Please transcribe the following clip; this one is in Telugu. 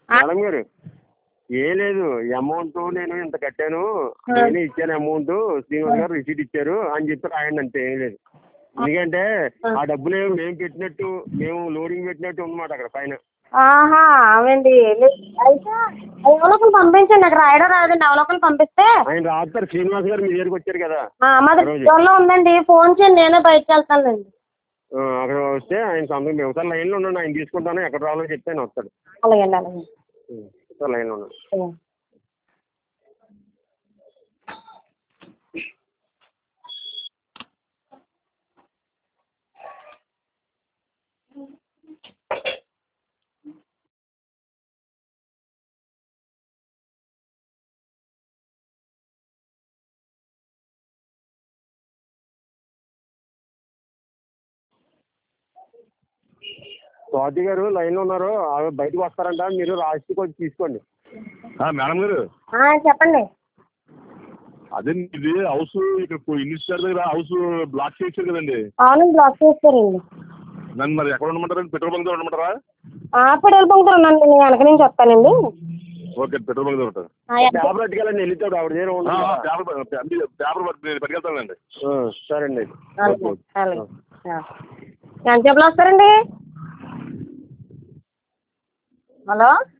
మేడం గారు ఏం లేదు అమౌంట్ నేను ఇంత కట్టాను నేనే ఇచ్చాను అమౌంట్ శ్రీనివాస్ గారు రిసీట్ ఇచ్చారు అని చెప్పి రాయండి అంతే ఏం లేదు ఎందుకంటే ఆ డబ్బులు ఏమి మేము పెట్టినట్టు మేము లోడింగ్ పెట్టినట్టు ఉందన్నమాట అక్కడ పైన ఆహా అవండి లే- అయితే అవలోకలు పంపించండి అక్కడ రాయడం రాదండి అవలోకలు పంపిస్తే ఆయన రాస్తారు శ్రీనివాస్ గారు మీ దగ్గరికి వచ్చారు కదా ఆ, మాది రోజు. ఫోన్లో ఉందండి ఫోన్ చేయండి నేనే బయటకు వెళ్తానులేండి ఆ, అక్కడ వస్తే ఆయన సంతకం మేము ఒకసారి లైన్లో ఉండండి ఆయన తీసుకుంటాను ఎక్కడ రావాలో చెప్తే ఆయన వస్తాడు అలాగే అండి అలాగే ఉం, ఒకసారి లైన్లో ఉండండి ఉం. స్వాతి గారు లైన్లో ఉన్నారు ఆవిడ బయటకు వస్తారంట మీరు రాసి కొంచెం తీసుకోండి మేడం గారు ఆ, చెప్పండి అదే ఇది హౌస్ ఇక్కడ ఇంగ్లీష్ గారి దగ్గర హౌస్ బ్లాక్ చేశారు కదండి అవునండి బ్లాక్ చేస్తారండి నన్ను మరి ఎక్కడ ఉండమంటారా పెట్రోల్ బంక్ దగ్గర ఉండమంటారా ఆ, పెట్రోల్ బంక్ ఉన్నాను నేను వెనక నుంచి వస్తానండి ఓకే పెట్రోల్ బంక్ దగ్గర ఉంటారు ఆ, ఎంత- పేపర్ పట్టుకెళ్ళండి వెళ్తాడు ఆవిడ దగ్గర ఆ, ఉండదు ఆ, కదా. పేపర్ ప- పేపర్ పట్టు- నేను పట్టుకెళ్తానండి ఆ, సరే అండి అలాగే అలాగే ఆ. ఎంతసేపులో వస్తారండి హలో